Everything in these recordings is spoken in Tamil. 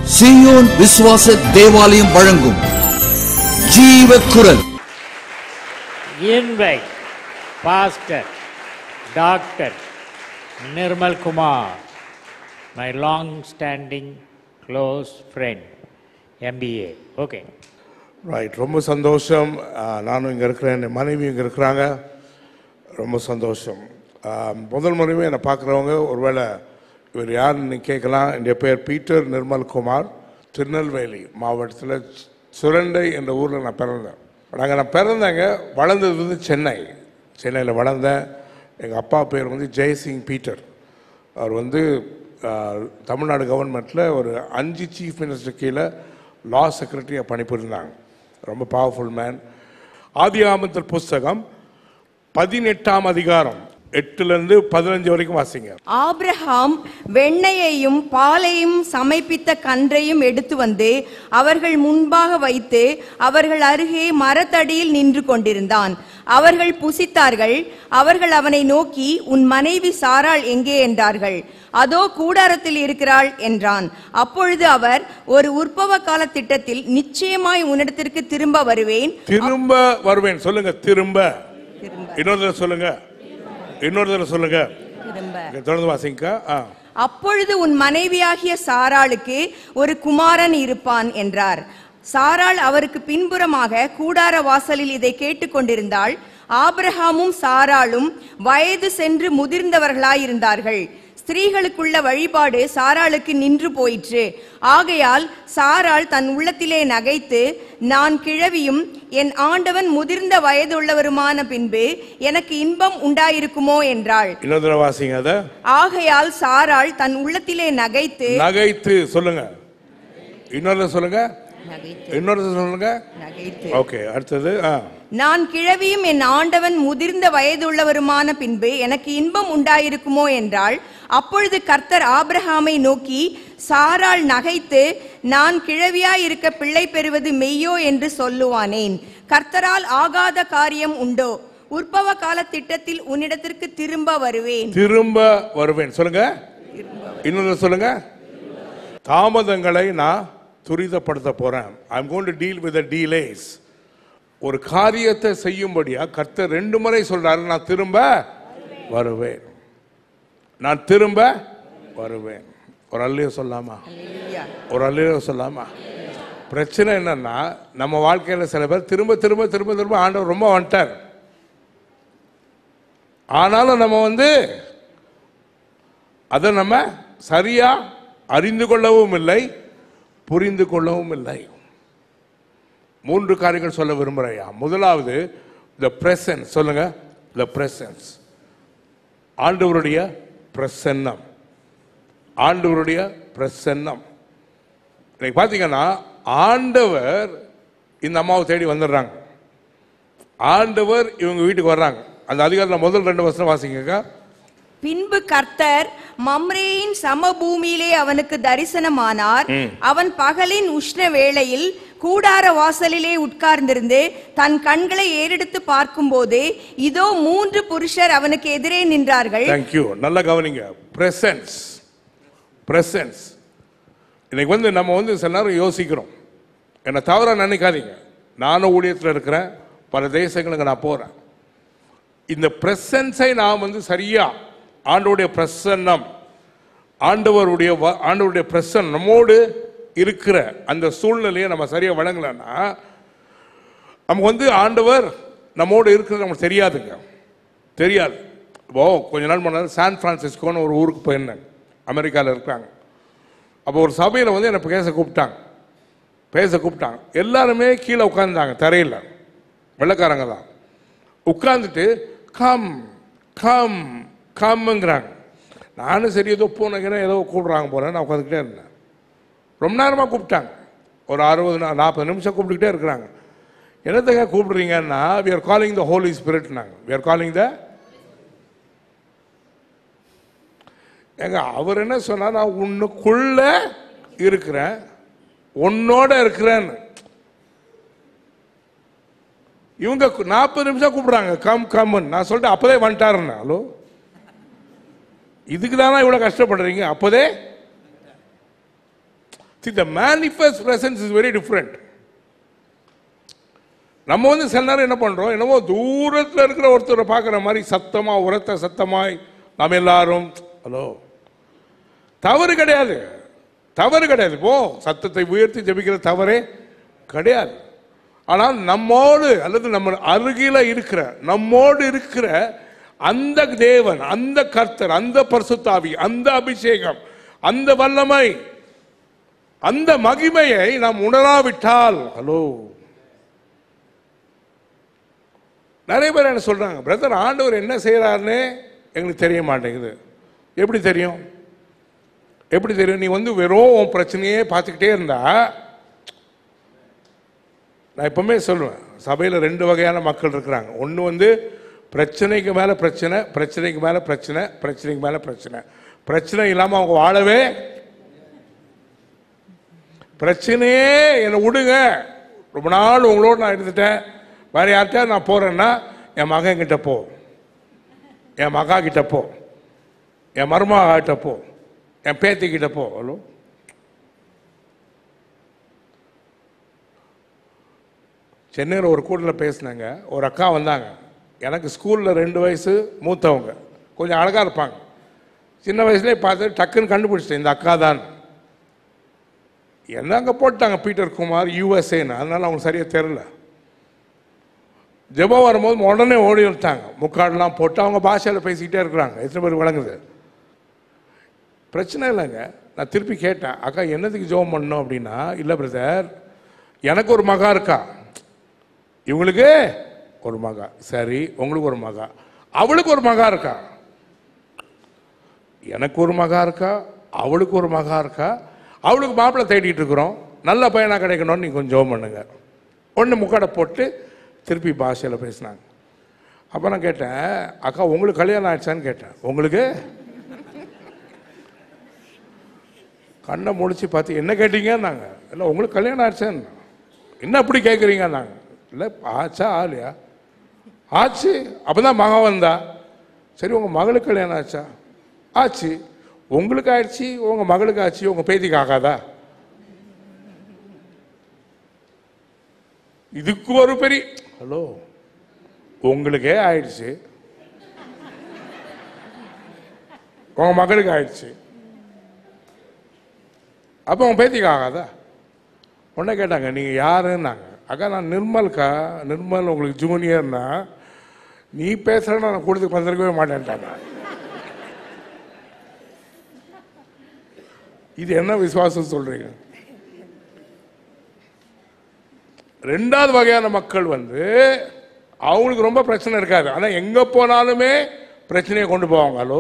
சீயோன் விசுவாச தேவாலயம் வழங்கும் ஜீவ குரல் invite Pastor Dr. Nirmal Kumar, my long standing close friend, MBA. Okay. Right ரொம்ப சந்தோஷம் ஆ, நானும் இங்கே இருக்கிறேன் என் மனைவி இங்கே இருக்கிறாங்க ரொம்ப சந்தோஷம் ஆ, முதல் முறையுமே என்னை பார்க்குறவங்க ஒருவேளை இவர் யாருன்னு கேட்கலாம் என் பேர் பீட்டர் நிர்மல் குமார் திருநெல்வேலி மாவட்டத்தில் சுரண்டை என்ற ஊரில் நான் பிறந்தேன் நாங்கள் நான் பிறந்தேங்க வளர்ந்தது வந்து சென்னை சென்னையில் வளர்ந்தேன் எங்கள் அப்பா பேர் வந்து ஜெயசிங் பீட்டர் அவர் வந்து ஆ, தமிழ்நாடு கவர்மெண்ட்டில் ஒரு அஞ்சு சீஃப் மினிஸ்டர் கீழே லா செக்ரட்டரியாக பணிபுரிந்தாங்க ரொம்ப பவர்ஃபுல் மேன் ஆதி ஆமத்தில் புஸ்தகம் பதினெட்டாம் அதிகாரம் எட்டுலேருந்து பதினஞ்சு வரைக்கும் வாசிங்க ஆபிரகாம் வெண்ணெயையும் பாலையும் சமைப்பித்த கன்றையும் எடுத்து வந்து அவர்கள் முன்பாக வைத்து அவர்கள் அருகே மரத்தடியில் நின்று கொண்டிருந்தான் அவர்கள் புசித்தார்கள் அவர்கள் அவனை நோக்கி உன் மனைவி சாராள் எங்கே என்றார்கள் அதோ கூடாரத்தில் இருக்கிறாள் என்றான் அப்பொழுது அவர் ஒரு உற்பவ கால திட்டத்தில் நிச்சயமாய் உன்னிடத்திற்கு திரும்ப வருவேன் திரும்ப வருவேன் சொல்லுங்க திரும்ப திரும்ப இன்னொரு தடவை சொல்லுங்க இன்னொரு தடவை சொல்லுங்க திரும்ப இங்க தொடர்ந்து வாசிங்க ஆ அப்பொழுது உன் மனைவியாகிய சாராளுக்கு ஒரு குமாரன் இருப்பான் என்றார் சாராள் அவருக்கு பின்புறமாக கூடார வாசலில் இதை கேட்டுக்கொண்டிருந்தாள் ஆபிரகாமும் சாராளும் வயது சென்று முதிர்ந்தவர்களாயிருந்தார்கள் ஸ்திரீகளுக்குள்ள வழிபாடு சாராளுக்கு நின்று போயிற்று ஆகையால் சாராள் தன் உள்ளத்திலே நகைத்து நான் கிழவியும் என் ஆண்டவன் முதிர்ந்த வயதுள்ளவருமான பின்பு எனக்கு இன்பம் உண்டாயிருக்குமோ என்றாள் இன்னொரு தடவை வாசிங்க அதை ஆகையால் சாராள் தன் உள்ளத்திலே நகைத்து நகைத்து சொல்லுங்க இன்னொரு தடவை சொல்லுங்க இன்னொரு தடவை சொல்லுங்க நகைத்து ஓகே அடுத்தது ஆ நான் கிழவியும் என் ஆண்டவன் முதிர்ந்த வயதுள்ளவருமான பின்பு எனக்கு இன்பம் உண்டாயிருக்குமோ என்றாள் அப்பொழுது கர்த்தர் ஆபிரகாமை நோக்கி சாராள் நகைத்து நான் கிழவியாய் இருக்க பிள்ளை பெறுவது மெய்யோ என்று சொல்லுவானேன் கர்த்தரால் ஆகாத காரியம் உண்டோ உற்பவ கால திட்டத்தில் உன்னிடத்திற்கு திரும்ப வருவேன் திரும்ப வருவேன் சொல்லுங்க இன்னொரு சொல்லுங்க தாமதங்களை நான் துரிதப்படுத்த போறேன் ஐம் கோன் டு டீல் வித் டீலேஸ் ஒரு காரியத்தை செய்யும்படியா கர்த்தர் ரெண்டு முறை சொல்றாரு நான் திரும்ப வருவேன் நான் திரும்ப வருவேன் ஒரு அல்லையோ சொல்லாமா ஒரு அல்லையோ சொல்லாமா பிரச்சனை என்னன்னா நம்ம வாழ்க்கையில சில பேர் திரும்ப திரும்ப திரும்ப திரும்ப ஆண்டவர் ரொம்ப வந்துட்டார் ஆனாலும் நம்ம வந்து அதை நம்ம சரியா அறிந்து கொள்ளவும் இல்லை புரிந்து கொள்ளவும் இல்லை மூன்று காரியங்கள் சொல்ல விரும்புறையா முதலாவது த பிரசன்ஸ் சொல்லுங்க த பிரசன்ஸ் ஆண்டவருடைய பிரசன்னம் ஆண்டவருடைய பிரசன்னம் இன்னைக்கு பார்த்தீங்கன்னா ஆண்டவர் இந்த அம்மாவை தேடி வந்துடுறாங்க ஆண்டவர் இவங்க வீட்டுக்கு வர்றாங்க அந்த அதிகாரத்தில் முதல் ரெண்டு வருஷம் வாசிங்கக்கா பின்பு கர்த்தர் மம்ரேயின் சமபூமியிலே அவனுக்கு தரிசனமானார் அவன் பகலின் உஷ்ண வேளையில் கூடார வாசலிலே உட்கார்ந்திருந்து தன் கண்களை ஏறெடுத்து பார்க்கும்போது இதோ மூன்று புருஷர் அவனுக்கு எதிரே நின்றார்கள் தேங்க்யூ நல்லா கவனிங்க பிரசன்ஸ் பிரசன்ஸ் இன்னைக்கு வந்து நம்ம வந்து சில நேரம் யோசிக்கிறோம் என்னை தவறா நினைக்காதீங்க நானும் ஊழியத்தில் இருக்கிறேன் பல தேசங்களுக்கு நான் போகிறேன் இந்த பிரசன்ஸை நாம் வந்து சரியா ஆண்டவருடைய பிரசன்னம் ஆண்டவருடைய வ- ஆண்டவருடைய பிரசன்னம் நம்மோடு இருக்கிற அந்த சூழ்நிலையை நம்ம சரியா வழங்கலைன்னா நமக்கு வந்து ஆண்டவர் நம்மோடு இருக்கிறது நமக்கு தெரியாதுங்க தெரியாது இப்போ கொஞ்ச நாள் முன்னாடி சான் பிரான்சிஸ்கோன்னு ஒரு ஊருக்கு போயிருந்தேன் அமெரிக்காவில் இருக்கிறாங்க அப்போ ஒரு சபையில் வந்து என்னை பேச கூப்பிட்டாங்க பேச கூப்பிட்டாங்க எல்லாருமே கீழே உட்காந்துட்டாங்க தரையில் வெள்ளைக்காரங்க தான் உட்காந்துட்டு கம் கம் கம்ங்கிறாங்க நானும் சரி ஏதோ போனேங்கன்னா ஏதோ கூப்பிடுறாங்க போல நான் உட்காந்துக்கிட்டே இருந்தேன் ரொம்ப நேரமாக கூப்பிட்டாங்க ஒரு அறுபது நா- நாற்பது நிமிஷம் கூப்பிட்டுக்கிட்டே இருக்கிறாங்க என்னத்துக்கு கூப்பிடுறீங்கன்னா we are calling the holy spirit நாங்க we are calling the ஏங்க அவர் என்ன சொன்னா நான் உன்னுக்குள்ள இருக்கிறேன் உன்னோட இருக்கிறேன்னு இவங்க நாற்பது நிமிஷம் கூப்பிடுறாங்க கம் கம்னு நான் சொல்லிட்டு அப்போதே வந்துட்டாருன்னு ஹலோ இதுக்கு தானே இவ்வளோ கஷ்டப்படுறீங்க அப்போதே See, the manifest presence is very different. நம்ம வந்து சில நேரம் என்ன பண்றோம் என்னமோ தூரத்துல இருக்கிற ஒருத்தரை பார்க்குற மாதிரி சத்தமா உரத்த சத்தமாய் நாம் எல்லாரும் ஹலோ தவறு கிடையாது தவறு கிடையாது போ சத்தத்தை உயர்த்தி ஜெபிக்கிற தவறே கிடையாது ஆனால் நம்மோடு அல்லது நம்ம அருகில இருக்கிற நம்மோடு இருக்கிற அந்த தேவன் அந்த கர்த்தர் அந்த பரிசுத்தாவி அந்த அபிஷேகம் அந்த வல்லமை அந்த மகிமையை நாம் உணராவிட்டால் ஹலோ நிறைய பேர் என்ன சொல்றாங்க பிரதர் ஆண்டவர் என்ன செய்யறாருன்னு எங்களுக்கு தெரிய மாட்டேங்குது எப்படி தெரியும் எப்படி தெரியும் நீ வந்து வெறும் உன் பிரச்சனையே பார்த்துக்கிட்டே இருந்தா நான் எப்பவுமே சொல்லுவேன் சபையில் ரெண்டு வகையான மக்கள் இருக்கிறாங்க ஒன்று வந்து பிரச்சனைக்கு மேலே பிரச்சனை பிரச்சனைக்கு மேலே பிரச்சனை பிரச்சனைக்கு மேலே பிரச்சனை பிரச்சனை இல்லாமல் அவங்க வாழவே பிரச்சனையே என்னை விடுங்க ரொம்ப நாள் உங்களோட நான் இருந்துட்டேன் வேற யார்கிட்ட நான் போறேன்னா என் மகன் கிட்ட போ என் மகா கிட்ட போ என் மருமகா கிட்ட போ என் பேத்தி கிட்ட போ ஹலோ சென்னையில் ஒரு கூட்டில் பேசினாங்க ஒரு அக்கா வந்தாங்க எனக்கு ஸ்கூலில் ரெண்டு வயசு மூத்தவங்க கொஞ்சம் அழகாக இருப்பாங்க சின்ன வயசுலேயே பார்த்து டக்குன்னு கண்டுபிடிச்சிட்டேன் இந்த அக்கா தான் என்ன அங்கே போட்டாங்க பீட்டர் குமார் யூஎஸ்ஏன்னு அதனால அவங்களுக்கு சரியாக தெரில ஜெபம் வரும்போது உடனே ஓடி வந்துட்டாங்க முக்காடெல்லாம் போட்டு அவங்க பாஷையில் பேசிக்கிட்டே இருக்கிறாங்க எத்தனை பேர் விளங்குது பிரச்சனை இல்லைங்க நான் திருப்பி கேட்டேன் அக்கா என்னதுக்கு ஜெபம் பண்ணணும் அப்படின்னா இல்லை பிரதர் எனக்கு ஒரு மகா இருக்கா இவங்களுக்கு ஒரு மகா சரி உங்களுக்கு ஒரு மகா அவளுக்கு ஒரு மகா இருக்கா எனக்கு ஒரு மகா இருக்கா அவளுக்கு ஒரு மகா இருக்கா அவளுக்கு மாப்பிள்ளை தேடிட்டு இருக்கிறோம் நல்ல பையனா கிடைக்கணும்னு நீ கொஞ்சம் ஜெபம் பண்ணுங்க ஒன்று முக்காடை போட்டு திருப்பி பாஷையில் பேசினாங்க அப்போ நான் கேட்டேன் அக்கா உங்களுக்கு கல்யாணம் ஆயிடுச்சான்னு கேட்டேன் உங்களுக்கு கண்ணை முடிச்சு பார்த்து என்ன கேட்டீங்கன்னாங்க இல்லை உங்களுக்கு கல்யாணம் ஆயிடுச்சான்னு என்ன அப்படி கேட்குறீங்க நாங்கள் இல்லை ஆச்சா ஆலையா ஆச்சு அப்போ தான் மகன் வந்தா சரி உங்கள் மகளுக்கு கல்யாணம் ஆச்சா ஆச்சு உங்களுக்கு ஆயிடுச்சு உங்கள் மகளுக்கு ஆச்சு உங்கள் பேத்திக்கு ஆகாதா இதுக்கு ஒரு பெரிய ஹலோ உங்களுக்கே ஆயிடுச்சு உங்க மகளுக்கு ஆயிடுச்சு அப்போ உங்க பேத்திக்கு ஆகாதா உடனே கேட்டாங்க நீங்க யாருன்னாங்க அக்கா நான் நிர்மல்க்கா நிர்மல் உங்களுக்கு ஜூனியர்னா நீ பேசுறேன்னா நான் கூடத்துக்கு வந்திருக்கவே மாட்டேன்ட்டாங்க இது என்ன விசுவாசம் சொல்றீங்க ரெண்டாவது வகையான மக்கள் வந்து அவங்களுக்கு ரொம்ப பிரச்சனை இருக்காது ஆனா எங்க போனாலுமே பிரச்சனையை கொண்டு போவாங்க ஹலோ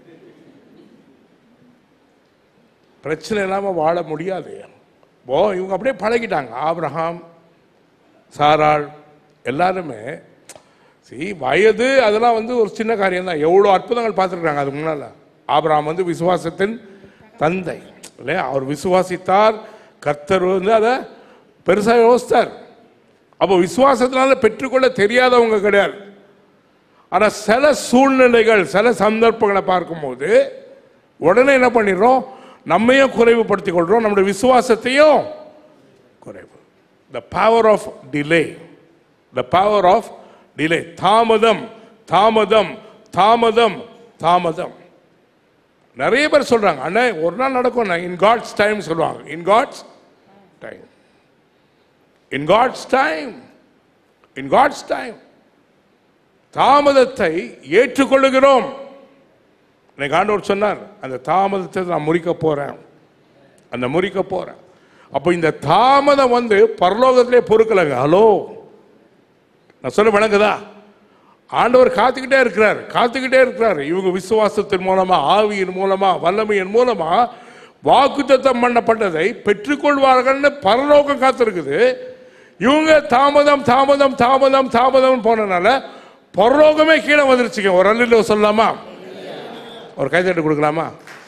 பிரச்சனை இல்லாம வாழ முடியாது ஓ இவங்க அப்படியே பழகிட்டாங்க ஆபிரகாம் சாராள் எல்லாருமே சரி வயது அதெல்லாம் வந்து ஒரு சின்ன காரியம் தான் எவ்வளோ அற்புதங்கள் பார்த்துருக்காங்க அதுக்கு முன்னால ஆபிரகாம் வந்து விசுவாசத்தின் தந்தை இல்லையா அவர் விசுவாசித்தார் கர்த்தர் வந்து அதை பெருசாக யோசித்தார் அப்போ விசுவாசத்தினால பெற்றுக்கொள்ள தெரியாதவங்க கிடையாது ஆனால் சில சூழ்நிலைகள் சில சந்தர்ப்பங்களை பார்க்கும்போது உடனே என்ன பண்ணிடுறோம் நம்மையும் குறைவுபடுத்திக் கொள்றோம் நம்முடைய விசுவாசத்தையும் குறைவு the power of delay the power of delay தாமதம் தாமதம் தாமதம் தாமதம் நிறைய பேர் சொல்றாங்க அண்ணா ஒரு நாள் நடக்கும் இன் காட்ஸ் டைம் சொல்லுவாங்க in God's time in God's time in God's time தாமதத்தை ஏற்றுக்கொள்ளுகிறோம் இன்னைக்கு ஆண்டவர் சொன்னார் அந்த தாமதத்தை நான் முறிக்க போறேன் அந்த முறிக்க போறேன் அப்போ இந்த தாமதம் வந்து பரலோகத்திலே பொறுக்கலைங்க ஹலோ நான் சொல்ல விளங்குதா ஆண்டவர் காத்துக்கிட்டே இருக்கிறார் காத்துக்கிட்டே இருக்கிறார் இவங்க விசுவாசத்தின் மூலமா ஆவியின் மூலமா வல்லமையின் மூலமா வாக்குத்தத்தம் பண்ணப்பட்டதை பெற்றுக்கொள்வார்கள்னு பரலோகம் காத்திருக்குது இவங்க தாமதம் தாமதம் தாமதம் தாமதம் போனனால பரலோகமே கீழே வந்துருச்சுங்க ஒரு அல்ல சொல்லலாமா ஒரு கைத்தட்டு கொடுக்கலாமா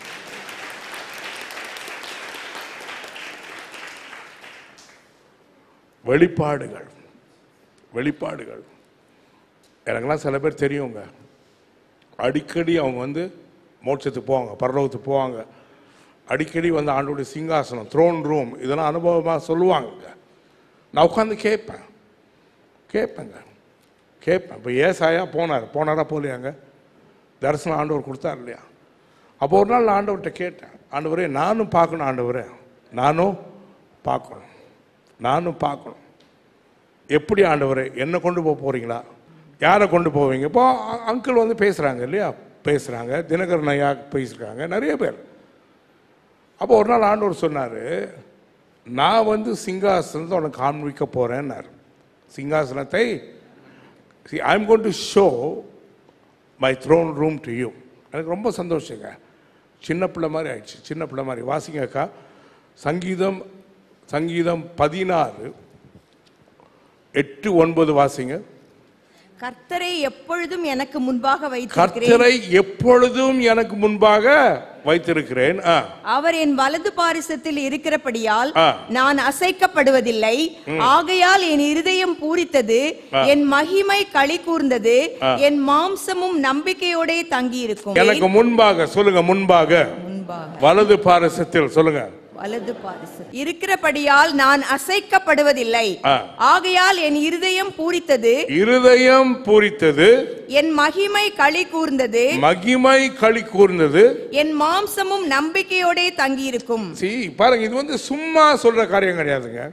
வெளிப்பாடுகள் வெளிப்பாடுகள் எனக்கெல்லாம் சில பேர் தெரியுங்க அடிக்கடி அவங்க வந்து மோட்சத்துக்கு போவாங்க பரலோகத்துக்கு போவாங்க அடிக்கடி வந்து ஆண்டோடைய சிங்காசனம் த்ரோன் ரூம் இதெல்லாம் அனுபவமாக சொல்லுவாங்க நான் உட்காந்து கேட்பேன் கேட்பேங்க கேட்பேன் இப்போ ஏசாயா போனார் போனாரா போலையாங்க தரிசனம் ஆண்டவர் கொடுத்தார் இல்லையா அப்போ ஒரு நாள் நான் ஆண்டவர்கிட்ட கேட்டேன் ஆண்டவரே நானும் பார்க்கணும் ஆண்டவரே நானும் பார்க்கணும் நானும் பார்க்கணும் எப்படி ஆண்டவரே என்ன கொண்டு போக போறீங்களா யாரை கொண்டு போவீங்க இப்போ அ- அங்கிள் வந்து பேசுகிறாங்க இல்லையா பேசுகிறாங்க தினகரன் ஐயா பேசியிருக்காங்க நிறைய பேர் அப்போ ஒரு நாள் ஆண்டவர் சொன்னார் நான் வந்து சிங்காசனத்தை உனக்கு காண்பிக்க போகிறேன்னாரு சிங்காசனத்தை I am going to show my throne room to you எனக்கு ரொம்ப சந்தோஷங்க சின்ன பிள்ளை மாதிரி ஆயிடுச்சு சின்ன பிள்ளை மாதிரி வாசிங்க அக்கா சங்கீதம் சங்கீதம் பதினாறு எட்டு ஒன்பது வாசிங்க கர்த்தரை எப்பொழுதும் எனக்கு முன்பாக வைத்திருக்கிறேன் கர்த்தரை எப்பொழுதும் எனக்கு முன்பாக வைத்திருக்கிறேன் ஆ. அவர் என் வலது பாரிசத்தில் இருக்கிறபடியால் ஆ. நான் அசைக்கப்படுவதில்லை ஆகையால் என் இருதயம் பூரித்தது என் மகிமை களி கூர்ந்தது என் மாம்சமும் நம்பிக்கையோடே தங்கியிருக்கும் எனக்கு முன்பாக சொல்லுங்க முன்பாக முன்பாக வலது பாரசத்தில் சொல்லுங்க வலது பாரிசம் இருக்கிறபடியால் நான் அசைக்கப்படுவதில்லை ஆ. ஆகையால் என் இருதயம் பூரித்தது இருதயம் பூரித்தது என் மகிமை களி கூர்ந்தது மகிமை களி கூர்ந்தது என் மாம்சமும் நம்பிக்கையோடே தங்கியிருக்கும் சி பாருங்க இது வந்து சும்மா சொல்ற காரியம் கிடையாதுங்க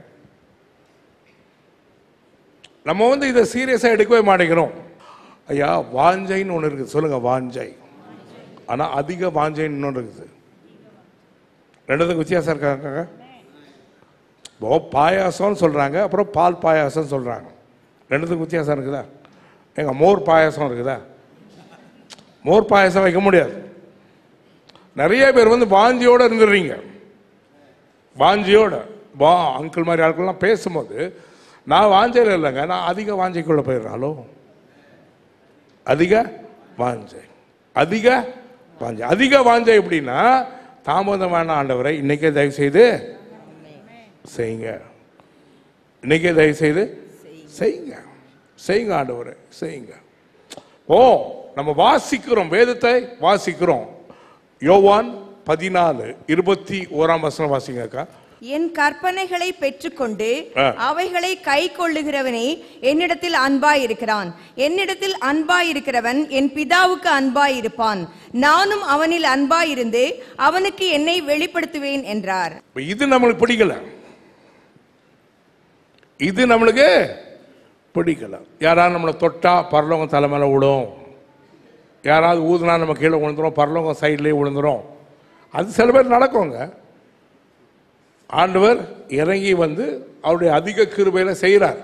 நம்ம வந்து இதை சீரியஸா எடுக்கவே மாட்டேங்கிறோம் ஐயா வாஞ்சைன்னு ஒன்று இருக்குது சொல்லுங்க வாஞ்சை ஆனா அதிக வாஞ்சைன்னு இன்னொன்று இருக்குது ரெண்டுத்துக்கு வித்தியாசம் இருக்காங்க ஓ பாயாசம்னு சொல்றாங்க அப்புறம் பால் பாயாசம் சொல்றாங்க ரெண்டுத்துக்கு வித்தியாசம் இருக்குதா எங்க மோர் பாயாசம் இருக்குதா மோர் பாயாசம் வைக்க முடியாது நிறைய பேர் வந்து வாஞ்சியோட இருந்துடுறீங்க வாஞ்சியோட வா அங்கிள் மாதிரி ஆட்கள்லாம் பேசும்போது நான் வாஞ்சையில் இல்லைங்க நான் அதிக வாஞ்சைக்குள்ள போயிடுறாலோ அதிக வாஞ்சை அதிக வாஞ்சை அதிக வாஞ்சை எப்படின்னா தாமதம் வேணாம் ஆண்டவரை இன்னைக்கே தயவு செய்து செய்யுங்க இன்னைக்கே தயவு செய்து செய்யுங்க செய்யுங்க ஆண்டவரை செய்யுங்க ஓ நம்ம வாசிக்கிறோம் வேதத்தை வாசிக்கிறோம் யோவான் பதினாலு இருபத்தி ஓராம் வசனம் வாசிங்க அக்கா என் கற்பனைகளை பெற்றுக்கொண்டு ஆ. அவைகளை கை கொள்ளுகிறவனே என்னிடத்தில் அன்பாயிருக்கிறான் என்னிடத்தில் அன்பாயிருக்கிறவன் என் பிதாவுக்கு அன்பாயிருப்பான் நானும் அவனில் அன்பாயிருந்து அவனுக்கு என்னை வெளிப்படுத்துவேன் என்றார் இப்ப இது நம்மளுக்கு பிடிக்கல இது நம்மளுக்கு பிடிக்கல யாராவது நம்மளை தொட்டா பரலோகம் தலை மேல விடும் யாராவது ஊதுனா நம்ம கீழே விழுந்துரும் பரலோகம் சைட்லேயே விழுந்துரும் அது சில பேர் நடக்குங்க ஆண்டவர் இறங்கி வந்து அவருடைய அதிக கிருபையில செய்கிறார்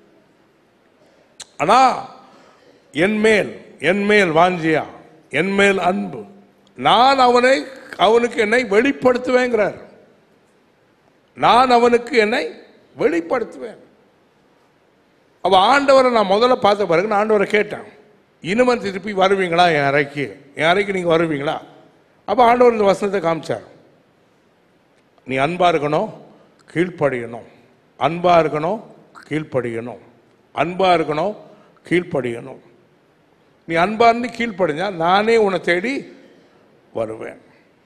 ஆனா என் மேல் என் மேல் வாஞ்சியா என் மேல் அன்பு நான் அவனை அவனுக்கு என்னை வெளிப்படுத்துவேங்கிறார் நான் அவனுக்கு என்னை வெளிப்படுத்துவேன் அப்ப ஆண்டவரை நான் முதல்ல பார்த்த பிறகு நான் ஆண்டவரை கேட்டேன் இனிமேல் திருப்பி வருவீங்களா என் அறைக்கு என் அறைக்கு நீங்க வருவீங்களா அப்ப ஆண்டவர் இந்த வசனத்தை காமிச்சார் நீ அன்பா இருக்கணும் கீழ்ப்படியணும் அன்பா இருக்கணும் கீழ்ப்படியணும் அன்பா இருக்கணும் கீழ்ப்படியணும் நீ அன்பா இருந்து கீழ்ப்படிஞ்சா நானே உன்னை தேடி வருவேன்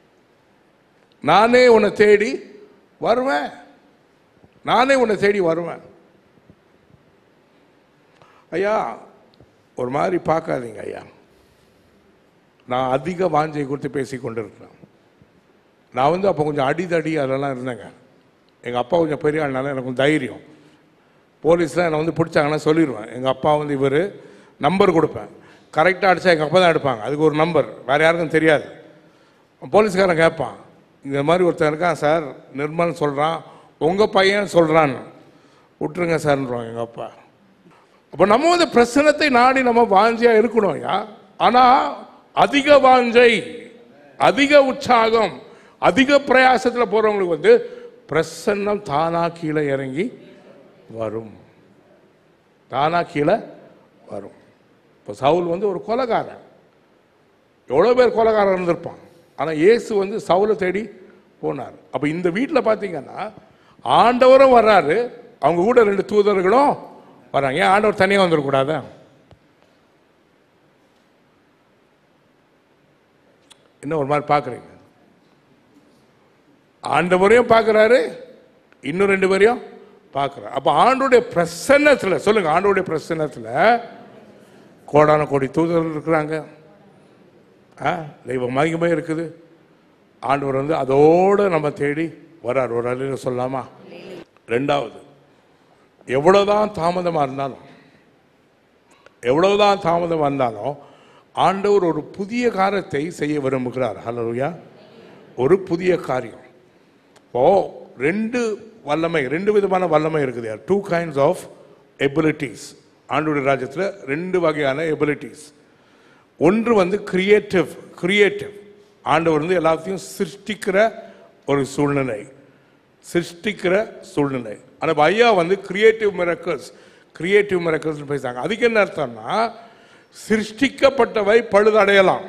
நானே உன்னை தேடி வருவேன் நானே உன்னை தேடி வருவேன் ஐயா ஒரு மாதிரி பார்க்காதீங்க ஐயா நான் அதிக வாஞ்சை குறித்து பேசி கொண்டிருக்கிறேன் நான் வந்து அப்போ கொஞ்சம் அடிதடி அதெல்லாம் இருந்தேங்க எங்கள் அப்பா கொஞ்சம் பெரிய ஆள்னால எனக்கு கொஞ்சம் தைரியம் போலீஸ்லாம் என்னை வந்து பிடிச்சாங்கன்னா சொல்லிடுவேன் எங்கள் அப்பா வந்து இவர் நம்பர் கொடுப்பேன் கரெக்டாக அடித்தா எங்கள் அப்பா தான் எடுப்பாங்க அதுக்கு ஒரு நம்பர் வேறு யாருக்கும் தெரியாது போலீஸ்காரன் கேட்பான் இந்த மாதிரி ஒருத்தன் இருக்கான் சார் நிர்மல் சொல்கிறான் உங்கள் பையன் சொல்கிறான்னு விட்டுருங்க சார்ன்றோம் எங்கள் அப்பா அப்போ நம்ம வந்து பிரசனத்தை நாடி நம்ம வாஞ்சியா இருக்கணும் ஐயா ஆனால் அதிக வாஞ்சை அதிக உற்சாகம் அதிக பிரயாசத்தில் போகிறவங்களுக்கு வந்து பிரசன்னம் தானா கீழே இறங்கி வரும் தானா கீழே வரும் இப்போ சவுல் வந்து ஒரு கொலைகாரன் எவ்வளோ பேர் கொலைகாரன் இருந்திருப்பான் ஆனால் இயேசு வந்து சவுலை தேடி போனார் அப்போ இந்த வீட்டில் பார்த்தீங்கன்னா ஆண்டவரும் வர்றாரு அவங்க கூட ரெண்டு தூதர்களும் வராங்க ஏன் ஆண்டவர் தனியாக வந்துடக்கூடாதா என்ன ஒரு மாதிரி பார்க்குறீங்க ஆண்டவரையும் பார்க்குறாரு இன்னும் ரெண்டு பேரையும் பார்க்குறாரு அப்போ ஆண்டோடைய பிரசன்னத்தில் சொல்லுங்க ஆண்டோடைய பிரசன்னத்தில் கோடான கோடி தூதர்கள் இருக்கிறாங்க ஆ தெய்வ மகிமை இருக்குது ஆண்டவர் வந்து அதோடு நம்ம தேடி வரார் ஒரு அலையில சொல்லாமா ரெண்டாவது எவ்வளவுதான் தாமதமாக இருந்தாலும் எவ்வளவுதான் தாமதம் வந்தாலும் ஆண்டவர் ஒரு புதிய காரியத்தை செய்ய விரும்புகிறார் ஹலோயா ஒரு புதிய காரியம் ஓ ரெண்டு வல்லமை ரெண்டு விதமான வல்லமை இருக்குது டூ கைண்ட்ஸ் ஆஃப் எபிலிட்டிஸ் ஆண்டோடைய ராஜ்யத்தில் ரெண்டு வகையான எபிலிட்டிஸ் ஒன்று வந்து கிரியேட்டிவ் கிரியேட்டிவ் ஆண்டவர் வந்து எல்லாத்தையும் சிருஷ்டிக்கிற ஒரு சூழ்நிலை சிருஷ்டிக்கிற சூழ்நிலை ஆனால் ஐயா வந்து கிரியேட்டிவ் மிரக்கல்ஸ் கிரியேட்டிவ் மிரக்கல்ஸ் பேசுறாங்க அதுக்கு என்ன அர்த்தம்னா சிருஷ்டிக்கப்பட்டவை பழுதடையலாம்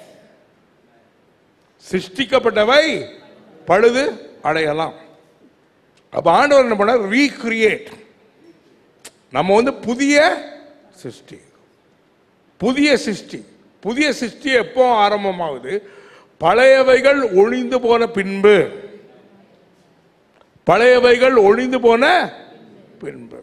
சிருஷ்டிக்கப்பட்டவை பழுது அடையலாம் அப்ப ஆண்டவர் என்ன பண்ணார் ரீக்ரியேட் நம்ம வந்து புதிய சிருஷ்டி புதிய சிருஷ்டி புதிய சிருஷ்டி எப்போ ஆரம்பமாகுது பழையவைகள் ஒழிந்து போன பின்பு பழையவைகள் ஒழிந்து போன பின்பு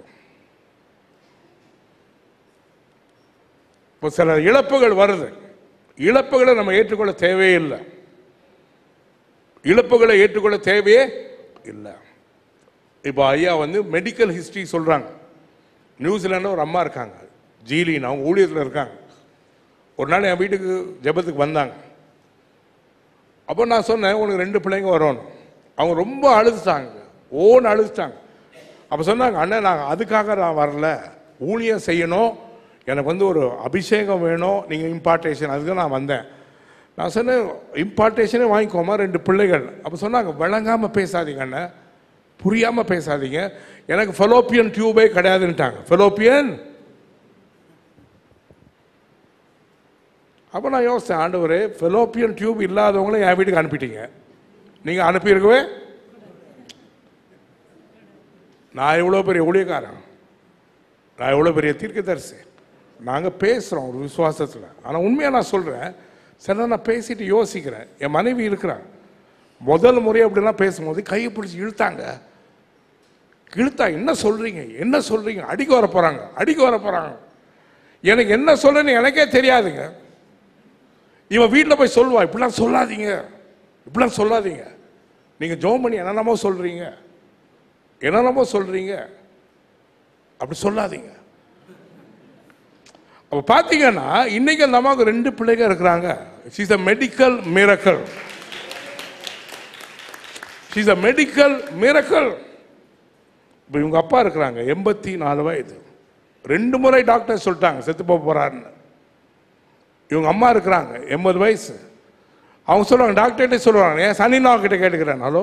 இப்போ சில இழப்புகள் வருது இழப்புகளை நம்ம ஏற்றுக்கொள்ள தேவையில்லை இழப்புகளை ஏற்றுக்கொள்ள தேவையே இல்லை இப்போ ஐயா வந்து மெடிக்கல் ஹிஸ்டரி சொல்றாங்க நியூசிலாண்டில் ஒரு அம்மா இருக்காங்க ஜீலின் அவங்க ஊழியத்தில் இருக்காங்க ஒரு நாள் என் வீட்டுக்கு ஜெபத்துக்கு வந்தாங்க அப்போ நான் சொன்னேன் உனக்கு ரெண்டு பிள்ளைங்க வரணும் அவங்க ரொம்ப அழுதுட்டாங்க ஓன்னு அழுதுட்டாங்க அப்போ சொன்னாங்க அண்ணன் நான் அதுக்காக நான் வரல ஊழியம் செய்யணும் எனக்கு வந்து ஒரு அபிஷேகம் வேணும் நீங்கள் இம்பார்ட்டேஷன் அதுக்கு நான் வந்தேன் நான் சொன்னேன் இம்பார்ட்டேஷனே வாங்கிக்கோமா ரெண்டு பிள்ளைகள் அப்போ சொன்னாங்க விளங்காமல் பேசாதீங்க அண்ணன் புரியாமல் பேசாதீங்க எனக்கு ஃபெலோப்பியன் டியூபே கிடையாதுன்ட்டாங்க ஃபெலோப்பியன் அப்போ நான் யோசித்தேன் ஆண்டவரே ஃபெலோப்பியன் டியூப் இல்லாதவங்களும் என் வீட்டுக்கு அனுப்பிட்டீங்க நீங்கள் அனுப்பியிருக்கவே நான் எவ்வளோ பெரிய ஊழியக்காரன் நான் எவ்வளோ பெரிய தீர்க்கதரிசி நாங்கள் பேசுகிறோம் ஒரு விசுவாசத்தில் ஆனால் உண்மையாக நான் சொல்கிறேன் சரி நான் பேசிட்டு யோசிக்கிறேன் என் மனைவி இருக்கிறான் முதல் முறை அப்படிலாம் பேசும்போது கையை பிடிச்சி இழுத்தாங்க இழுத்தா என்ன சொல்கிறீங்க என்ன சொல்கிறீங்க அடிக்க வர போகிறாங்க அடிக்க வர போகிறாங்க எனக்கு என்ன சொல்றேன்னு எனக்கே தெரியாதுங்க இவன் வீட்டில் போய் சொல்லுவா இப்படிலாம் சொல்லாதீங்க இப்படிலாம் சொல்லாதீங்க நீங்கள் ஜோம் பண்ணி என்னென்னமோ சொல்கிறீங்க என்னென்னமோ சொல்கிறீங்க அப்படி சொல்லாதீங்க அப்போ பார்த்தீங்கன்னா இன்னைக்கு அந்த அம்மாவுக்கு ரெண்டு பிள்ளைங்க இருக்கிறாங்க she's a medical miracle she's a medical miracle இப்போ இவங்க அப்பா இருக்கிறாங்க எண்பத்தி நாலு வயது ரெண்டு முறை டாக்டர் சொல்லிட்டாங்க செத்து போக போறாருன்னு இவங்க அம்மா இருக்கிறாங்க எண்பது வயசு அவங்க சொல்லுவாங்க டாக்டர்கிட்ட சொல்லுவாங்க ஏன் சனினா கிட்ட கேட்டுக்கிறேன் ஹலோ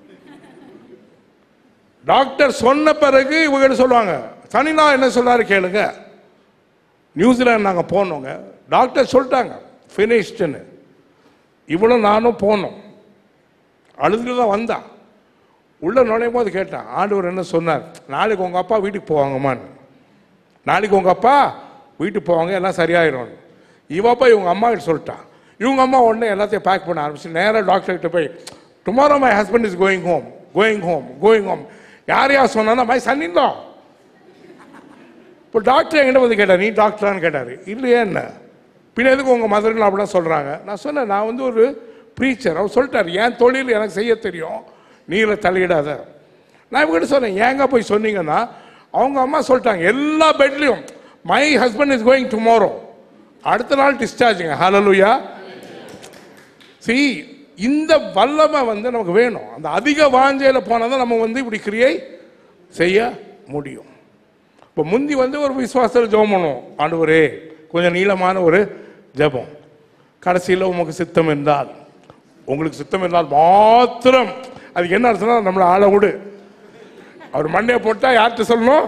டாக்டர் சொன்ன பிறகு இவங்க சொல்லுவாங்க சனினா என்ன சொல்றாரு கேளுங்க நியூசிலாந்து நாங்கள் போனோங்க டாக்டர் சொல்லிட்டாங்க ஃபினிஷ்டுன்னு இவ்வளோ நானும் போனோம் அழுதுட்டு தான் வந்தா உள்ள நுழையும் போது கேட்டேன் ஆண்டவர் என்ன சொன்னார் நாளைக்கு உங்கள் அப்பா வீட்டுக்கு போவாங்கம்மான்னு நாளைக்கு உங்கள் அப்பா வீட்டுக்கு போவாங்க எல்லாம் சரியாயிரும் இவ போய் இவங்க அம்மா கிட்ட சொல்லிட்டான் இவங்க அம்மா உடனே எல்லாத்தையும் பேக் பண்ண ஆரம்பிச்சு நேராக டாக்டர் கிட்ட போய் tomorrow my husband is going home going home going home யார் யார் சொன்னா மை சன்னிந்தோம் இப்போ டாக்டர் என்கிட்ட வந்து கேட்டார் நீ டாக்டரான்னு கேட்டார் இல்லையே என்ன பின்ன எதுக்கு உங்கள் மதர்கள் அப்படிலாம் சொல்கிறாங்க நான் சொன்னேன் நான் வந்து ஒரு ப்ரீச்சர் அவர் சொல்லிட்டார் என் தொழில் எனக்கு செய்ய தெரியும் நீல தலையிடாத நான் இவங்ககிட்ட சொன்னேன் ஏங்க போய் சொன்னீங்கன்னா அவங்க அம்மா சொல்லிட்டாங்க எல்லா பெட்லேயும் my husband is going tomorrow அடுத்த நாள் டிஸ்சார்ஜுங்க ஹலலுயா சி இந்த வல்லமை வந்து நமக்கு வேணும் அந்த அதிக வாஞ்சையில் போனால் தான் நம்ம வந்து இப்படி கிரியை செய்ய முடியும் இப்போ முந்தி வந்து ஒரு விசுவாசத்தில் ஜெபம் பண்ணுவோம் ஆண்டவரே கொஞ்சம் நீளமான ஒரு ஜெபம் கடைசியில் உமக்கு சித்தம் இருந்தால் உங்களுக்கு சித்தம் இருந்தால் மாத்திரம் அதுக்கு என்ன அர்த்தம்னா நம்மளை ஆள விடு அவர் மண்டையை போட்டால் யார்கிட்ட சொல்லணும்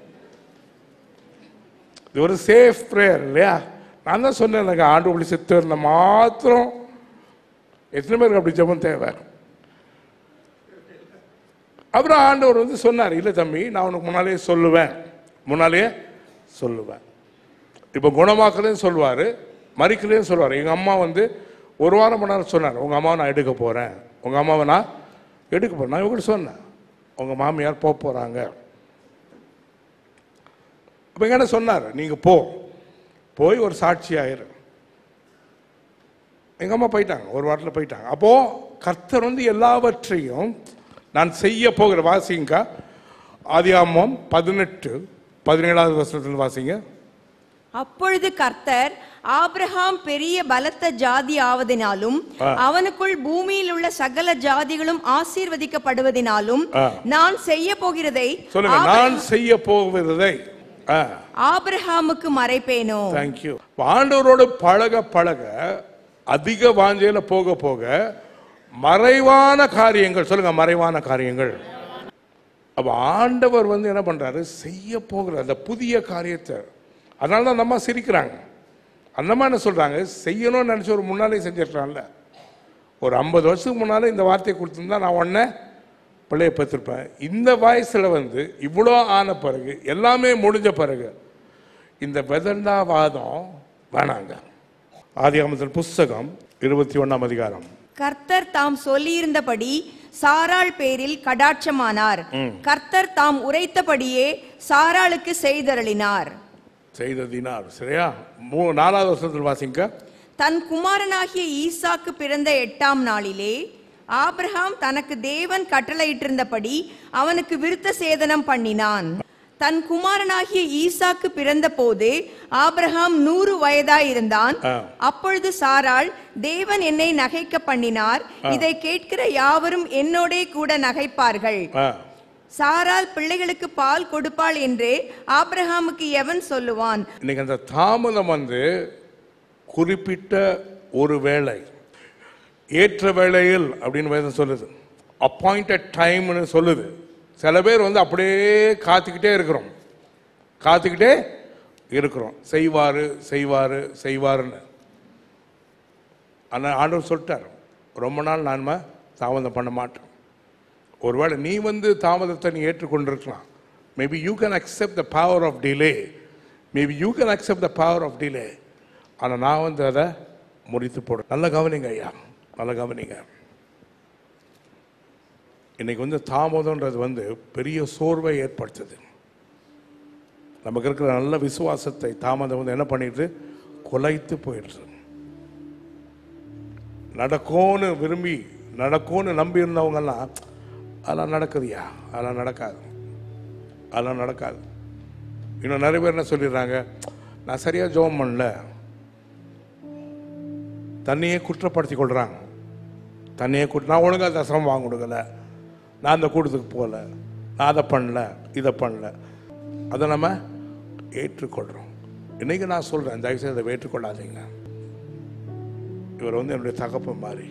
இது ஒரு சேஃப் ப்ரேயர் இல்லையா நான் தான் சொன்னேன் எனக்கு ஆண்டு அப்படி சித்தம் இருந்தால் மாத்திரம் எத்தனை பேருக்கு அப்படி ஜெபம் தேவை அப்புறம் ஆண்டவர் வந்து சொன்னார் இல்லை தம்பி நான் உனக்கு முன்னாலேயே சொல்லுவேன் முன்னாலேயே சொல்லுவேன் இப்போ குணமாக்கலையும் சொல்லுவார் மறிக்கலையும் சொல்லுவார் எங்கள் அம்மா வந்து ஒரு வாரம் முன்னாடி சொன்னார் உங்கள் அம்மாவை நான் எடுக்க போகிறேன் உங்கள் அம்மாவை நான் எடுக்க போகிறேன் நான் இவங்க சொன்னேன் உங்கள் மாமியார் போக போகிறாங்க அப்போ என்ன சொன்னார் நீங்கள் போ போய் ஒரு சாட்சி ஆயிரு எங்கள் அம்மா போயிட்டாங்க ஒரு வாரத்தில் போயிட்டாங்க அப்போது கர்த்தர் வந்து எல்லாவற்றையும் நான் செய்ய போகிற வாசிங்க ஆதியாமம் பதினெட்டு பதினேழாவது வருஷத்தில் வாசிங்க அப்பொழுது கர்த்தர் ஆபிரகாம் பெரிய பலத்த ஜாதி ஆவதினாலும் அவனுக்குள் பூமியில் உள்ள சகல ஜாதிகளும் ஆசீர்வதிக்கப்படுவதினாலும் ஆ. நான் செய்ய போகிறதை சொல்லுங்க ஆபிர- நான் செய்ய போகிறதை ஆ ஆபிரகாமுக்கு மறைப்பேனோ தேங்க்யூ ஆண்டவரோடு பழக பழக அதிக வாஞ்சையில போக போக மறைவான காரியங்கள் சொல்லுங்க மறைவான காரியங்கள் அப்ப ஆண்டவர் வந்து என்ன பண்றாரு செய்ய போகிற அந்த புதிய காரியத்தை அதனால தான் நம்ம சிரிக்கிறாங்க அந்த மாதிரி என்ன சொல்றாங்க செய்யணும்னு நினைச்ச ஒரு முன்னாலே செஞ்சிடலாம்ல ஒரு ஐம்பது வருஷத்துக்கு முன்னாலே இந்த வார்த்தையை கொடுத்துருந்தா நான் உடனே பிள்ளைய பெற்றிருப்பேன் இந்த வயசுல வந்து இவ்வளோ ஆன பிறகு எல்லாமே முடிஞ்ச பிறகு இந்த வெதண்டாவாதம் வேணாங்க ஆதியாமத்தின் புஸ்தகம் இருபத்தி ஒண்ணாம் அதிகாரம் கர்த்தர் தாம் சொல்லியிருந்தபடி சாராள் பேரில் கடாட்சமானார் கர்த்தர் தாம் உரைத்தபடியே சாராளுக்கு செய்தருளினார் செய்ததினார் சரியா மூ நாலாவது வருஷத்தில் வாசிங்க தன் குமாரனாகிய ஈசாக்கு பிறந்த எட்டாம் நாளிலே ஆபிரகாம் தனக்கு தேவன் கட்டளையிட்டிருந்தபடி அவனுக்கு விருத்த சேதனம் பண்ணினான் தன் குமாரனாகிய ஈசாக்கு பிறந்தபோது ஆபிரகாம் நூறு வயதாயிருந்தான் ஆ. அப்பொழுது சாராள் தேவன் என்னை நகைக்க பண்ணினார் இதை கேட்கிற யாவரும் என்னோடே கூட நகைப்பார்கள் ஆ சாராள் பிள்ளைகளுக்கு பால் கொடுப்பாள் என்றே ஆபிரகாமுக்கு எவன் சொல்லுவான் இன்னைக்கு அந்த தாமதம் வந்து குறிப்பிட்ட ஒரு வேளை ஏற்ற வேளையில் அப்படின்னு வேதம் சொல்லுது அப்பாயிண்டட் டைம்னு சொல்லுது சில பேர் வந்து அப்படியே காத்துக்கிட்டே இருக்கிறோம் காத்துக்கிட்டே இருக்கிறோம் செய்வாரு செய்வாரு செய்வாருன்னு ஆனால் ஆண்டவர் சொல்லிட்டார் ரொம்ப நாள் நான் தாமதம் பண்ண மாட்டேன் ஒருவேளை நீ வந்து தாமதத்தை நீ ஏற்றுக்கொண்டிருக்கலாம் maybe you can accept the power of delay maybe you can accept the power of delay ஆனால் நான் வந்து அதை முடித்து போடுறேன் நல்ல கவனிங்க ஐயா நல்ல கவனிங்க இன்னைக்கு வந்து தாமதம்ன்றது வந்து பெரிய சோர்வை ஏற்படுத்துது நமக்கு இருக்கிற நல்ல விசுவாசத்தை தாமதம் வந்து என்ன பண்ணிடுது குலைத்து போயிடுது நடக்கும்னு விரும்பி நடக்கும்னு நம்பி இருந்தவங்கெல்லாம் அதெல்லாம் நடக்குதுயா அதெல்லாம் நடக்காது அதெல்லாம் நடக்காது இன்னும் நிறைய பேர் என்ன சொல்லிடுறாங்க நான் சரியாக ஜெபம் பண்ணல தன்னையே குற்றப்படுத்தி கொள்றாங்க தன்னையே குற்ற நான் ஒழுங்காக தசனம் வாங்க கொடுக்கல நான் அந்த கூட்டத்துக்கு போகல நான் அதை பண்ணல இதை பண்ணல அதை நம்ம ஏற்றுக்கொள்கிறோம் இன்னைக்கு நான் சொல்கிறேன் தயவுசெய்து அதை ஏற்றுக்கொள்ளாதீங்க இவர் வந்து என்னுடைய தகப்பன் மாதிரி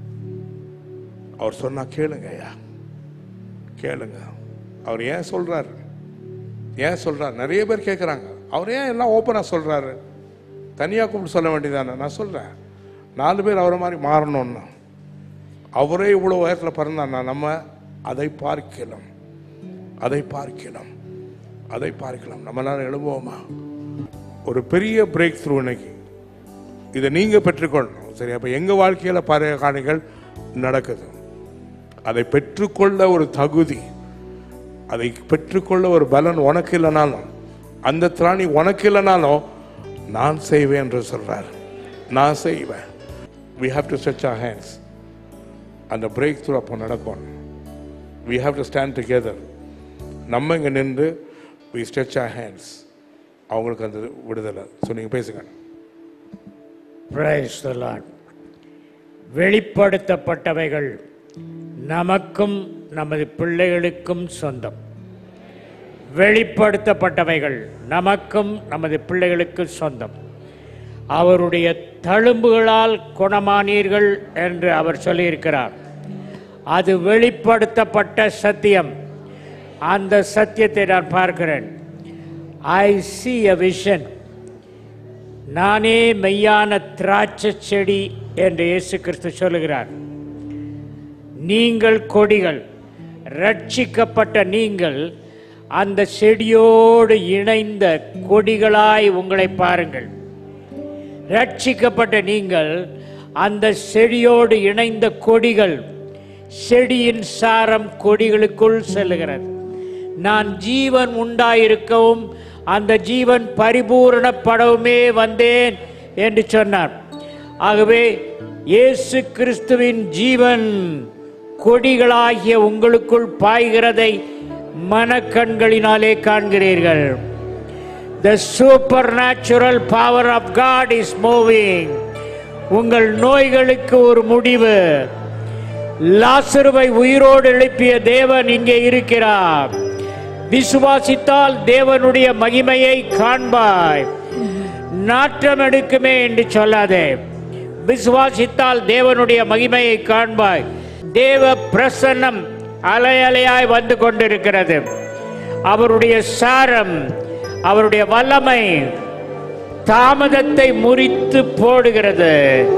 அவர் சொன்னா கேளுங்க ஐயா கேளுங்க அவர் ஏன் சொல்றாரு ஏன் சொல்றாரு நிறைய பேர் கேட்குறாங்க அவர் ஏன் எல்லாம் ஓப்பனாக சொல்றாரு தனியாக கூப்பிட்டு சொல்ல வேண்டியதானே நான் சொல்றேன் நாலு பேர் அவரை மாதிரி மாறணும்னா அவரே இவ்வளோ உயரத்தில் பிறந்தான்னா நம்ம அதை பார்க்கலாம் அதை பார்க்கலாம் அதை பார்க்கலாம் நம்ம எல்லாரும் எழும்புவோமா ஒரு பெரிய பிரேக் த்ரூ இன்னைக்கு இதை நீங்க பெற்றுக்கொள்ளணும் சரி அப்ப எங்க வாழ்க்கையில பழைய காணிகள் நடக்குது அதை பெற்றுக்கொள்ள ஒரு தகுதி அதை பெற்றுக்கொள்ள ஒரு பலன் உனக்கு இல்லைனாலும் அந்த திராணி உனக்கு இல்லைனாலும் நான் செய்வேன் என்று சொல்றார் நான் செய்வேன் we have to stretch our hands அந்த பிரேக் த்ரூ அப்போ நடக்கும் we have to stand together நம்ம இங்க நின்று we stretch our hands அவங்களுக்கு அந்த விடுதலை ஸோ நீங்கள் பேசுங்க Praise the Lord. வெளிப்படுத்தப்பட்டவைகள் நமக்கும் நமது பிள்ளைகளுக்கும் சொந்தம் வெளிப்படுத்தப்பட்டவைகள் நமக்கும் நமது பிள்ளைகளுக்கும் சொந்தம் அவருடைய தழும்புகளால் குணமானீர்கள் என்று அவர் சொல்லியிருக்கிறார் அது வெளிப்படுத்தப்பட்ட சத்தியம் அந்த சத்தியத்தை நான் பார்க்கிறேன் ஐ see a vision நானே மெய்யான திராட்சை செடி என்று இயேசு கிறிஸ்து சொல்லுகிறார் நீங்கள் கொடிகள் ரட்சிக்கப்பட்ட நீங்கள் அந்த செடியோடு இணைந்த கொடிகளாய் உங்களை பாருங்கள் ரட்சிக்கப்பட்ட நீங்கள் அந்த செடியோடு இணைந்த கொடிகள் செடியின் சாரம் கொடிகளுக்குள் செல்லுகிறது நான் ஜீவன் உண்டாயிருக்கவும் அந்த ஜீவன் பரிபூரணப்படவுமே வந்தேன் என்று சொன்னார் ஆகவே இயேசு கிறிஸ்துவின் ஜீவன் கொடிகளாகிய உங்களுக்குள் பாய்கிறதை மனக்கண்களினாலே காண்கிறீர்கள் The supernatural power of God is moving. உங்கள் நோய்களுக்கு ஒரு முடிவு லாசருவை உயிரோடு எழுப்பிய தேவன் இங்கே இருக்கிறார் விசுவாசித்தால் தேவனுடைய மகிமையை காண்பாய் நாற்றம் எடுக்குமே என்று சொல்லாதே விசுவாசித்தால் தேவனுடைய மகிமையை காண்பாய் தேவ பிரசன்னம் அலை அலையாய் வந்து கொண்டிருக்கிறது அவருடைய சாரம் அவருடைய வல்லமை தாமதத்தை முறித்து போடுகிறது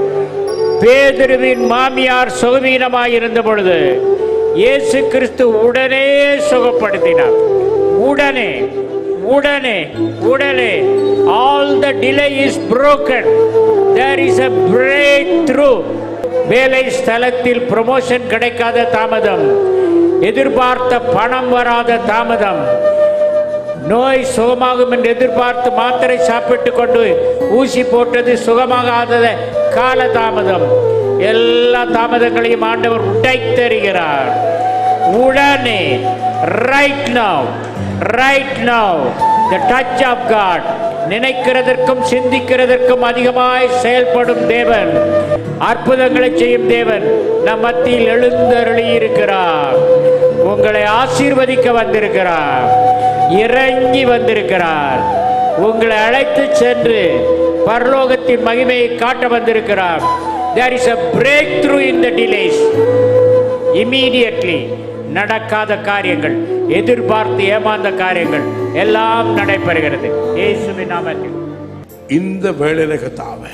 பேதுருவின் மாமியார் சுகவீனமாய் இருந்த பொழுது இயேசு கிறிஸ்து உடனே சுகப்படுத்தினார் உடனே உடனே உடனே all the delay is broken there is a breakthrough வேலை ஸ்தலத்தில் ப்ரமோஷன் கிடைக்காத தாமதம் எதிர்பார்த்த பணம் வராத தாமதம் நோய் சுகமாகும் என்று எதிர்பார்த்து மாத்திரை சாப்பிட்டு கொண்டு ஊசி போட்டது சுகமாகாத கால தாமதம் எல்லா தாமதங்களையும் ஆண்டவர் உடைத்தருகிறார் உடனே right now right now the touch of God நினைக்கிறதற்கும் சிந்திக்கிறதற்கும் அதிகமாய் செயல்படும் தேவன் அற்புதங்களை செய்யும் தேவன் நம் மத்தியில் எழுந்தருளி இருக்கிறார் உங்களை ஆசீர்வதிக்க வந்திருக்கிறார் இறங்கி வந்திருக்கிறார் உங்களை அழைத்து சென்று பரலோகத்தின் மகிமையை காட்ட வந்திருக்கிறார் there is a breakthrough in the delays immediately நடக்காத காரியங்கள் எதிர்பார்த்து ஏமாந்த காரியங்கள் எல்லாம் நடைபெறுகிறது இயேசுவின் நாமத்தில் இந்த வேளையில கத்தாவே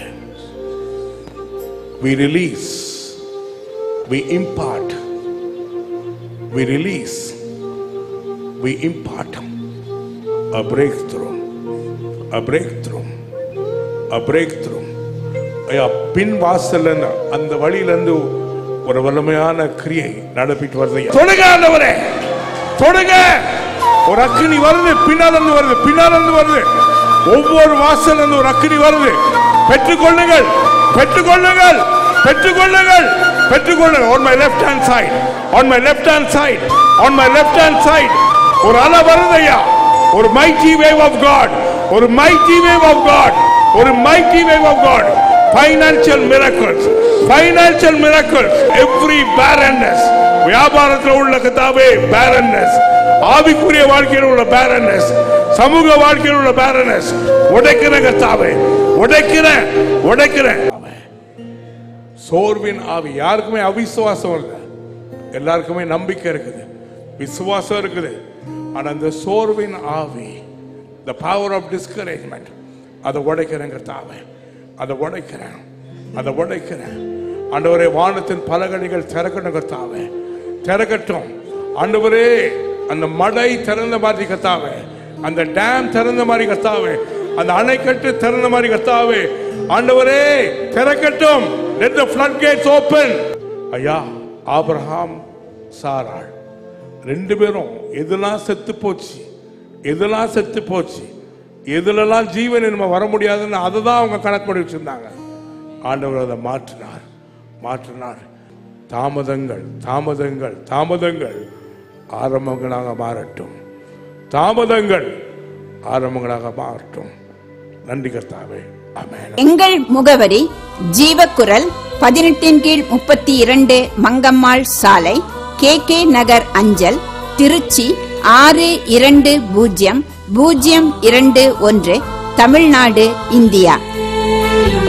we release we impart we release we impart a breakthrough a breakthrough a breakthrough ஐயா பின் வாசல்ல இருந்து, அந்த வழியில இருந்து ஒரு வல்லமையான கிரியை நடப்பிட்டு வருது ஐயா. தொடுங்க ஆண்டவரே தொடுங்க ஒரு அக்கினி வருது பின்னால இருந்து வருது பின்னால இருந்து வருது ஒவ்வொரு வாசல்ல இருந்து ஒரு அக்கினி வருது பெற்றுக்கொள்ளுங்கள் பெற்றுக்கொள்ளுங்கள் பெற்றுக்கொள்ளுங்கள் பெற்றுக்கொள்ளுங்கள் on my left hand side on my left hand side on my left hand side ஒரு அலை வருது ஐயா ஒரு mighty wave of God ஒரு mighty wave of God ஒரு mighty wave of God financial miracles financial miracles every barrenness வியாபாரத்தில் உள்ள கதாவே barrenness ஆவிக்குரிய வாழ்க்கையில் உள்ள barrenness சமூக வாழ்க்கையில் உள்ள barrenness உடைக்கிற கத்தாவே உடைக்கிற உடைக்கிற சோர்வின் ஆவி யாருக்குமே அவிசுவாசம் இல்லை எல்லாருக்குமே நம்பிக்கை இருக்குது விசுவாசம் இருக்குது ஆனா அந்த சோர்வின் ஆவி the power of discouragement அதை உடைக்கிறேன் கர்த்தாவே அதை உடைக்கிறேன் அதை உடைக்கிறேன் ஆண்டவரே வானத்தின் பலகணிகள் திறக்கணும் கர்த்தாவே திறக்கட்டும் ஆண்டவரே அந்த மடை திறந்த மாதிரி கர்த்தாவே அந்த டேம் திறந்த மாதிரி கர்த்தாவே அந்த அணைக்கட்டு திறந்த மாதிரி கர்த்தாவே ஆண்டவரே திறக்கட்டும் let the floodgates open ஐயா ஆபிரகாம் சாராள் ரெண்டு பேரும் எதெல்லாம் செத்து போச்சு எதெல்லாம் செத்து போச்சு எதுலலாம் ஜீவன் நம்ம வர முடியாதுன்னு அதை தான் அவங்க கணக்கு பண்ணி வச்சிருந்தாங்க ஆண்டவர் அதை மாற்றினார் மாற்றினார் தாமதங்கள் தாமதங்கள் தாமதங்கள் ஆரம்பங்களாக மாறட்டும் தாமதங்கள் ஆரம்பங்களாக மாறட்டும் நன்றி கர்த்தாவே ஆமென் எங்கள் முகவரி ஜீவக்குரல் பதினெட்டின் கீழ் முப்பத்தி இரண்டு மங்கம்மாள் சாலை கே கே நகர் அஞ்சல் திருச்சி ஆறு இரண்டு பூஜ்ஜியம் பூஜ்ஜியம் இரண்டு ஒன்று தமிழ்நாடு இந்தியா